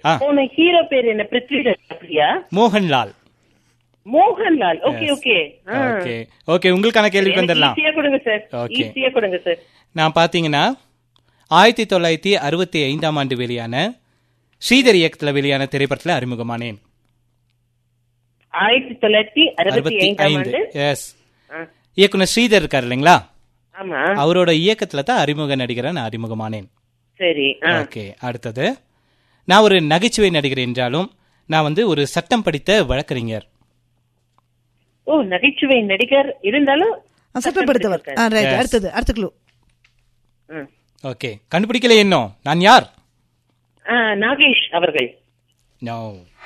ஆ. போன ஹீரோ பேர் என்ன பிருத்விராஜ் அப்படியா Mohanlal Mohanlal okay okay okay okay உங்களுக்கான கேள்விக்கு வந்துடலாம் ஈஸியா கொடுங்க சார் Okay. ஈஸியா கொடுங்க சார் நான் பாத்தீங்கன்னா ஆயிரத்தி தொள்ளாயிரத்தி அறுபத்தி ஐந்தாம் ஆண்டு வெளியான ஸ்ரீதர் இயக்கத்துல வெளியான திரைப்படத்துல அறிமுகமானேன் ஆயிரத்தி தொள்ளாயிரத்தி அறுபத்தி அறுபத்தி ஐந்தாம் ஐந்து ஆண்டு எஸ் ஆ, இயக்குனர் ஸ்ரீதர் இருக்கார் இல்லைங்களா ஆமா அவரோட இயக்கத்துல தான் அறிமுக நடிகரா நான் அறிமுகமானேன் சரி ஆ. ஓகே அடுத்தது நான் ஒரு நகைச்சுவை நடிகர் என்றாலும் நான் வந்து ஒரு சட்டம் படித்த வழக்கறிஞர் ஓ நகைச்சுவை நடிகர் இருந்தாலும் ஆ, சட்டப்படுத்தவர் ஆ, ரைட் Yes. அடுத்தது அடுத்த க்ளூ ம். ஓகே கண்டுபிடிக்கல இன்னும் நான் யார் ஆ, நாகேஷ் அவர்கள் நோ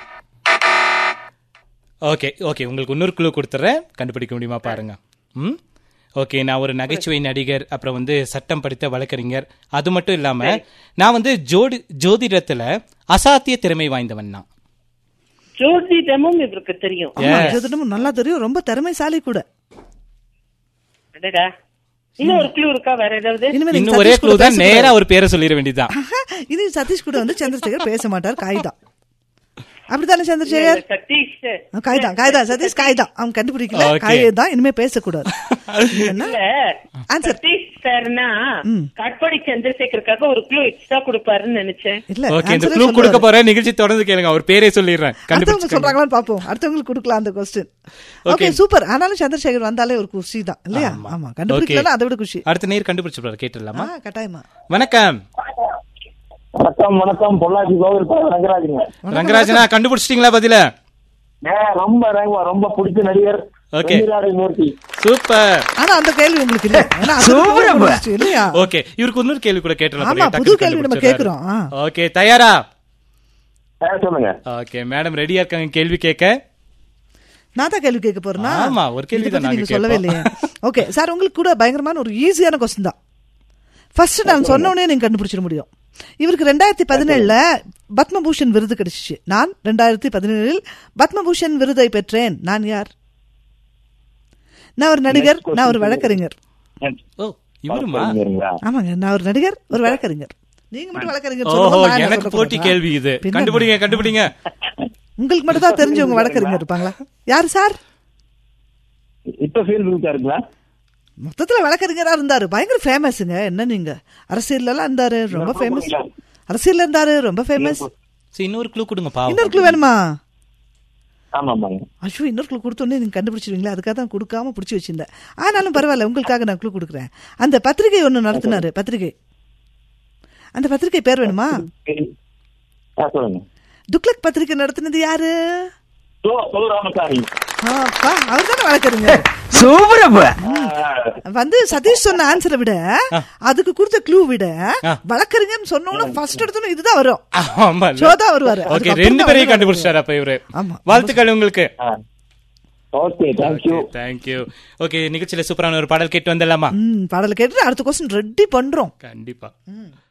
ஓகே ஓகே உங்களுக்கு இன்னொரு குழு கொடுத்துட்றேன் கண்டுபிடிக்க முடியுமா பாருங்க ம் ஓகே நான் ஒரு நகைச்சுவை நடிகர் அப்புறம் வந்து சட்டம் படித்த வழக்கறிஞர் அது மட்டும் இல்லாம நான் வந்து ஜோடி ஜோதிடத்துல அசாத்திய திறமை வாய்ந்தவன் தான் ஜோதிடமும் இவருக்கு தெரியும் ஆமா Yes. ஜோதிடமும் நல்லா தெரியும் ரொம்ப திறமைசாலி கூட அடடா இன்னும் ஒரு க்ளூ இருக்கா வேற ஏதாவது இனிமே நீங்க இன்னும் ஒரே சதீஷ் குழு கூட தான் பேசக்கூடாது. நேரா ஒரு பேரை சொல்லிட வேண்டியதுதான் இனி சதீஷ் கூட வந்து சந்திரசேகர் பேச மாட்டார் காய்தான் அப்படித்தானே சந்திரசேகர் சதீஷ் ஆ, காய்தான் காய்தான் சதீஷ் காய்தான் அவன் கண்டுபிடிக்கல Okay. காய்தான் இனிமே பேசக்கூடாது என்ன இல்ல ஆன்சர் சதீஷ் சார்னா காட்பாடி சந்திரசேகருக்காக ஒரு க்ளூ எக்ஸ்ட்ரா கொடுப்பாருன்னு நினைச்சேன் இல்ல ஓகே இந்த answer குழு சொல்லுவாரு. கொடுக்க போறேன் நிகழ்ச்சி தொடர்ந்து கேளுங்க அவர் பேரே சொல்லிடுறேன் அடுத்தவங்க கண்டுபிடிச்சு சொல்றாங்களான்னு பாப்போம் அடுத்தவங்களுக்கு கொடுக்கலாம் அந்த கொஸ்டின் ஓகே சூப்பர் ஆனாலும் சந்திரசேகர் வந்தாலே ஒரு குஷி தான் இல்லையா ஆமா கண்டுபிடிக்கலாம் அதை விட குஷி அடுத்த நேர் கண்டுபிடிச்சு கேட்டுடலாமா ஆ, கட்டாயமா வணக்கம் வணக்கம் வணக்கம் பொள்ளாச்சி கோவில் பா- ரங்கராஜுங்க ரங்கராஜனா கண்டுபிடிச்சிட்டீங்களா பதில ஏ, ரொம்ப ரங்க- ரொம்ப பிடிச்ச நடிகர் Okay. வெண்ணிலாடை மூர்த்தி சூப்பர் ஆனா அந்த கேள்வி உங்களுக்கு இல்ல ஏன்னா அது ஒரு question இல்லையா ஓகே இவருக்கு இன்னொரு கேள்வி கூட கேட்டலாம் ஆமா, புது கேள்வி நம்ம கேக்குறோம், ஆ. ஓகே தயாரா ஏ, சொல்லுங்க ஓகே மேடம் ரெடியா இருக்காங்க கேள்வி கேட்க நான் தான் கேள்வி கேட்க போறேனா ஆமா, ஒரு கேள்வி இதை தான் பத்தி நாங்க நீங்க சொல்லவே இல்லையே ஓகே சார் உங்களுக்கு கூட பயங்கரமான ஒரு ஈஸியான கொஸ்டின் தான் ஃபர்ஸ்ட் நான் சொன்ன உடனே நீங்க கண்டுபிடிச்சிட முடியும் இவருக்கு ரெண்டாயிரத்தி பதினேழுல பத்மபூஷன் விருது கிடைச்சிச்சு நான் ரெண்டாயிரத்தி பதினேழில் பத்மபூஷன் விருதை பெற்றேன் நான் யார் நான் ஒரு நடிகர் நான் ஒரு வழக்கறிஞர் ஓ இவருமா சரிங்களா? ஆமாங்க நான் ஒரு நடிகர் ஒரு வழக்கறிஞர் நீங்க மட்டும் வழக்கறிஞர் ஓஹோ சொல்லணும், நான் என்ன எனக்கு சொல்ல போட்டி போறேன்? கேள்வி இது பின்ன கண்டுபிடிங்க கண்டுபிடிங்க உங்களுக்கு மட்டும் தான் தெரிஞ்சவங்க வழக்கறிஞர் இருப்பாங்களா யார் சார் இப்ப ஃபீல் இருக்காருங்களா மொத்தத்துல வழக்கறிஞரா இருந்தாரு பயங்கர ஃபேமஸ்ங்க என்ன நீங்க அரசியல்ல எல்லாம் இருந்தாரு ரொம்ப ஃபேமஸ் அரசியல்ல இருந்தாரு ரொம்ப ஃபேமஸ் சரி இன்னொரு க்ளூ கொடுங்க பாவம் இன்னொரு clue வேணுமா ஆமா ஆமாங்க ஐயோ இன்னொரு clue கொடுத்தோன்னே நீங்க கண்டுபிடிச்சிருவீங்களா அதுக்காக தான் கொடுக்காம பிடிச்சி வச்சிருந்தேன் ஆனாலும் பரவாயில்ல உங்களுக்காக நான் க்ளூ கொடுக்குறேன் அந்த பத்திரிகை ஒண்ணு நடத்தினாரு பத்திரிகை அந்த பத்திரிகை பேர் வேணுமா ஆ, சொல்லுங்க துக்ளக் பத்திரிகை நடத்தினது யாரு சோ சோ ராமசாமி அப்பா அவர் தானே வழக்கறிஞர் ஆ, வந்து சதீஷ் சொன்ன ஆன்சரை விட அதுக்கு கொடுத்த க்ளூ விட ஆ. வழக்கறிஞர் சொன்னோன்னு ஃபர்ஸ்ட் எடுத்தோன்னு இதுதான் வரும் ஆமா ஷோதா வருவாரு ஓகே அதுக்கப்புறம் ரெண்டு தான் பேரையும் வருவாரு. கண்டுபிடிச்சாரு அப்ப இவரு ஆமா. வாழ்த்துக்கள் உங்களுக்கு ஆ. ஓகே தேங்க்யூ தேங்க்யூ ஓகே நிகழ்ச்சியில சூப்பரான ஒரு பாடல் கேட்டு வந்துடலாமா ம் பாடலை கேட்டு அடுத்த கொஸ்டின் ரெடி பண்றோம் கண்டிப்பா